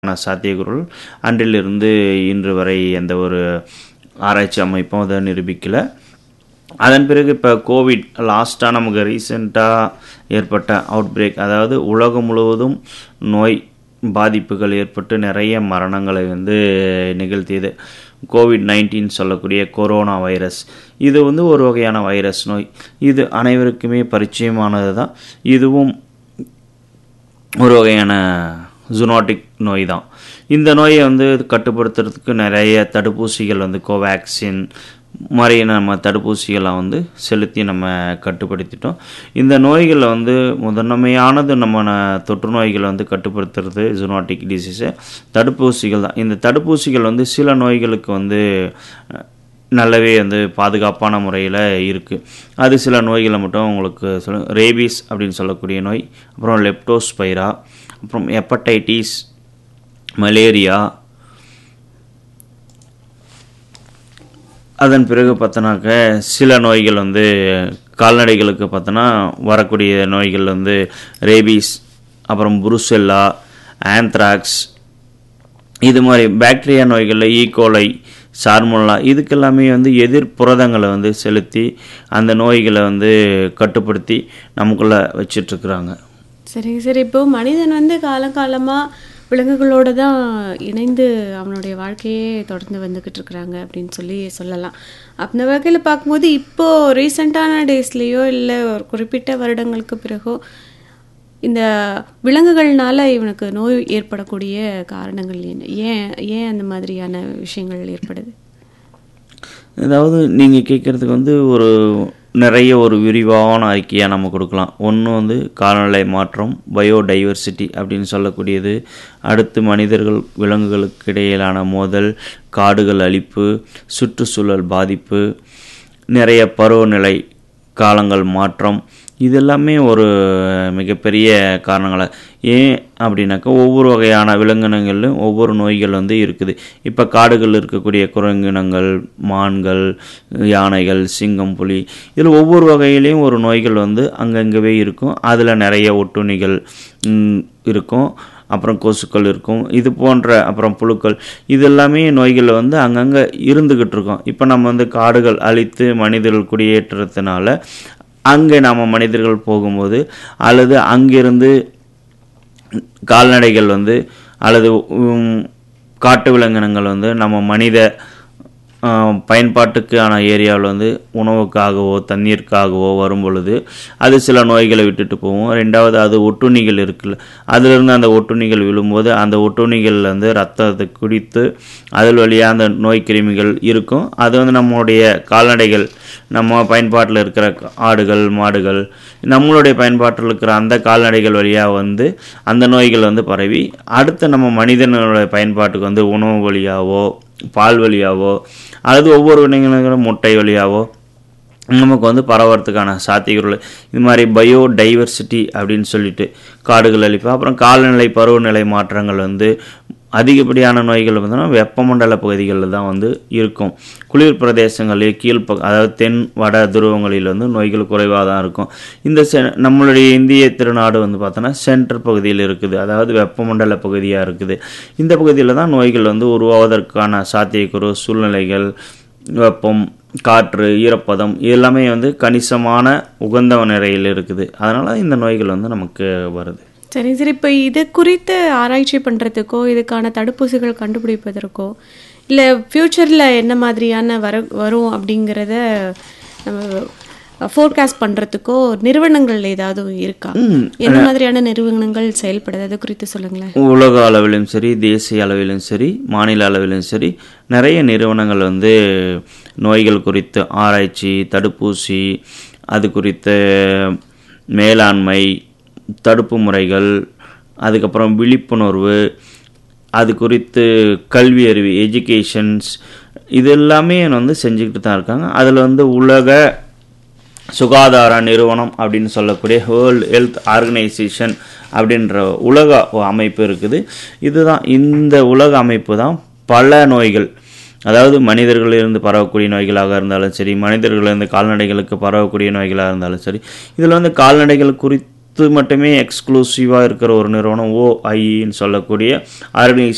ஆன சாத்தியக்கூறுகள் அன்றிலிருந்து இன்று வரை எந்த ஒரு ஆராய்ச்சி அமைப்பும் அதை நிரூபிக்கலை அதன் பிறகு இப்போ கோவிட் லாஸ்ட்டாக நமக்கு ரீசெண்டாக ஏற்பட்ட அவுட் பிரேக் அதாவது உலகம் முழுவதும் நோய் பாதிப்புகள் ஏற்பட்டு நிறைய மரணங்களை வந்து நிகழ்த்தியது கோவிட் நைன்டீன் சொல்லக்கூடிய கொரோனா வைரஸ் இது வந்து ஒரு வகையான வைரஸ் நோய் இது அனைவருக்குமே பரிச்சயமானது தான் இதுவும் ஒரு வகையான ஜுனாட்டிக் நோய் தான் இந்த நோயை வந்து கட்டுப்படுத்துறதுக்கு நிறைய தடுப்பூசிகள் வந்து கோவேக்சின் மாதிரி நம்ம தடுப்பூசிகளை வந்து செலுத்தி நம்ம கட்டுப்படுத்திட்டோம் இந்த நோய்களில் வந்து முதன்மையானது நம்ம ந- தொற்று நோய்களை வந்து கட்டுப்படுத்துறது ஜுனாட்டிக் டிசீஸு தடுப்பூசிகள் தான் இந்த தடுப்பூசிகள் வந்து சில நோய்களுக்கு வந்து அஹ், நல்லாவே வந்து பாதுகாப்பான முறையில் இருக்குது அது சில நோய்களை மட்டும் உங்களுக்கு சொல்ல ரேபீஸ் அப்படின்னு சொல்லக்கூடிய நோய் அப்புறம் லெப்டோஸ்பைரா அப்புறம் ஹெப்படைட்டிஸ் மலேரியா அதன் பிறகு பார்த்தோன்னாக்க சில நோய்கள் வந்து கால்நடைகளுக்கு பார்த்தோன்னா வரக்கூடிய நோய்கள் வந்து ரேபீஸ் அப்புறம் புருசெல்லா ஆந்த்ராக்ஸ் இது மாதிரி பாக்டீரியா நோய்களில் ஈகோலை சார்மோலா இதுக்கெல்லாமே வந்து எதிர் புரதங்களை வந்து செலுத்தி அந்த நோய்களை வந்து கட்டுப்படுத்தி நமக்குள்ளே வச்சிட்ருக்குறாங்க சரிங்க சார் இப்போ மனிதன் வந்து காலங்காலமாக விலங்குகளோட தான் இணைந்து அவனுடைய வாழ்க்கையே தொடர்ந்து வந்துக்கிட்டு இருக்கிறாங்க அப்படின்னு சொல்லி சொல்லலாம் அந்த வகையில் பார்க்கும்போது இப்போ ரீசெண்டான டேஸ்லேயோ இல்லை ஒரு குறிப்பிட்ட வருடங்களுக்கு பிறகோ இந்த விலங்குகள்னால இவனுக்கு நோய் ஏற்படக்கூடிய காரணங்கள் என்ன ஏன் ஏன் அந்த மாதிரியான விஷயங்கள் ஏற்படுது அதாவது நீங்கள் கேட்குறதுக்கு வந்து ஒரு நிறைய ஒரு விரிவான அறிக்கையாக நம்ம கொடுக்கலாம் ஒன்று வந்து காலநிலை மாற்றம் பயோடைவர்சிட்டி அப்படின்னு சொல்லக்கூடியது அடுத்து மனிதர்கள் விலங்குகளுக்கு இடையிலான மோதல் காடுகள் அழிப்பு சுற்றுச்சூழல் பாதிப்பு நிறைய பருவநிலை காலங்கள் மாற்றம் இது எல்லாமே ஒரு மிகப்பெரிய காரணங்கள ஏன் அப்படின்னாக்கா ஒவ்வொரு வகையான விலங்கினங்களிலும் ஒவ்வொரு நோய்கள் வந்து இருக்குது இப்போ காடுகளில் இருக்கக்கூடிய குரங்கினங்கள் மான்கள் யானைகள் சிங்கம் புலி இதில் ஒவ்வொரு வகையிலையும் ஒரு நோய்கள் வந்து அங்கங்கவே இருக்கும் அதில் நிறைய ஒட்டுண்ணிகள் ம், இருக்கும் அப்புறம் கொசுக்கள் இருக்கும் இது போன்ற அப்புறம் புழுக்கள் இது எல்லாமே நோய்கள் வந்து அங்கங்கே இருந்துக்கிட்டு இருக்கும் இப்போ நம்ம வந்து காடுகள் அழித்து மனிதர்கள் குடியேற்றத்தினால அங்கே நம்ம மனிதர்கள் போகும்போது அல்லது அங்கிருந்து கால்நடைகள் வந்து அல்லது உம், காட்டு விலங்கினங்கள் வந்து நம்ம மனித ஆஹ், பயன்பாட்டுக்கான ஏரியாவில் வந்து உணவுக்காகவோ தண்ணீருக்காகவோ வரும் பொழுது அது சில நோய்களை விட்டுட்டு போகும் ரெண்டாவது அது ஒட்டுண்ணிகள் இருக்குல்ல அதிலிருந்து அந்த ஒட்டுண்ணிகள் விழும்போது அந்த ஒட்டுண்ணிகள் வந்து ரத்தத்தை குடித்து அதில் வழியாக அந்த நோய் கிருமிகள் இருக்கும் அது வந்து நம்மளுடைய கால்நடைகள் நம்ம பயன்பாட்டில் இருக்கிற ஆடுகள் மாடுகள் நம்மளுடைய பயன்பாட்டில் இருக்கிற அந்த கால்நடைகள் வழியாக வந்து அந்த நோய்கள் வந்து பரவி அடுத்து நம்ம மனிதனுடைய பயன்பாட்டுக்கு வந்து உணவு வழியாவோ பால் வழியாவோ அல்லது ஒவ்வொரு விலங்கினங்களும் முட்டை வழியாவோ நமக்கு வந்து பரவறதுக்கான சாத்தியங்கள் இது மாதிரி பயோ டைவர்சிட்டி அப்படின்னு சொல்லிட்டு காடுகள் அழிப்பு அப்புறம் காலநிலை பருவநிலை மாற்றங்கள் வந்து அதிகப்படியான நோய்கள் பார்த்தோன்னா வெப்பமண்டல பகுதிகளில் தான் வந்து இருக்கும் குளிர் பிரதேசங்களில் கீழ்ப்ப அதாவது தென் வட துருவங்களில் வந்து நோய்கள் குறைவாக தான் இருக்கும் இந்த செ நம்மளுடைய இந்திய திருநாடு வந்து பார்த்தோன்னா சென்டர் பகுதியில் இருக்குது அதாவது வெப்பமண்டல பகுதியாக இருக்குது இந்த பகுதியில் தான் நோய்கள் வந்து உருவாவதற்கான சாத்தியக்கூறு சூழ்நிலைகள் வெப்பம் காற்று ஈரப்பதம் இது எல்லாமே வந்து கணிசமான உகந்த நிலையில் இருக்குது அதனால் இந்த நோய்கள் வந்து நமக்கு வருது சரிங்க சார் இப்போ இது குறித்து ஆராய்ச்சி பண்ணுறதுக்கோ இதுக்கான தடுப்பூசிகள் கண்டுபிடிப்பதற்கோ இல்லை ஃப்யூச்சரில் என்ன மாதிரியான வர வரும் அப்படிங்கிறத நம்ம ஃபோர்காஸ்ட் பண்ணுறதுக்கோ நிறுவனங்கள் ஏதாவது இருக்கா என்ன மாதிரியான நிறுவனங்கள் செயல்படுது அது குறித்து சொல்லுங்களேன் உலக அளவிலும் சரி தேசிய அளவிலும் சரி மாநில அளவிலும் சரி நிறைய நிறுவனங்கள் வந்து நோய்கள் குறித்து ஆராய்ச்சி தடுப்பூசி அது குறித்த மேலாண்மை தடுப்பு முறைகள் அதுக்கப்புறம் விழிப்புணர்வு அது குறித்து கல்வி அறிவு எஜுகேஷன்ஸ் இது எல்லாமே வந்து செஞ்சுக்கிட்டு தான் இருக்காங்க அதில் வந்து உலக சுகாதார நிறுவனம் அப்படின்னு சொல்லக்கூடிய வேர்ல்டு ஹெல்த் ஆர்கனைசேஷன் அப்படின்ற உலக அமைப்பு இருக்குது இதுதான் இந்த உலக அமைப்பு தான் பல நோய்கள் அதாவது மனிதர்களிலிருந்து பரவக்கூடிய நோய்களாக இருந்தாலும் சரி மனிதர்களிலிருந்து கால்நடைகளுக்கு பரவக்கூடிய நோய்களாக இருந்தாலும் சரி இதில் வந்து கால்நடைகள் குறித்து மட்டுமே எக்ஸ்க்ளூசிவாக இருக்கிற ஒரு நிறுவனம் ஓஐன்னு சொல்லக்கூடிய ஆர்கனைசேஷன்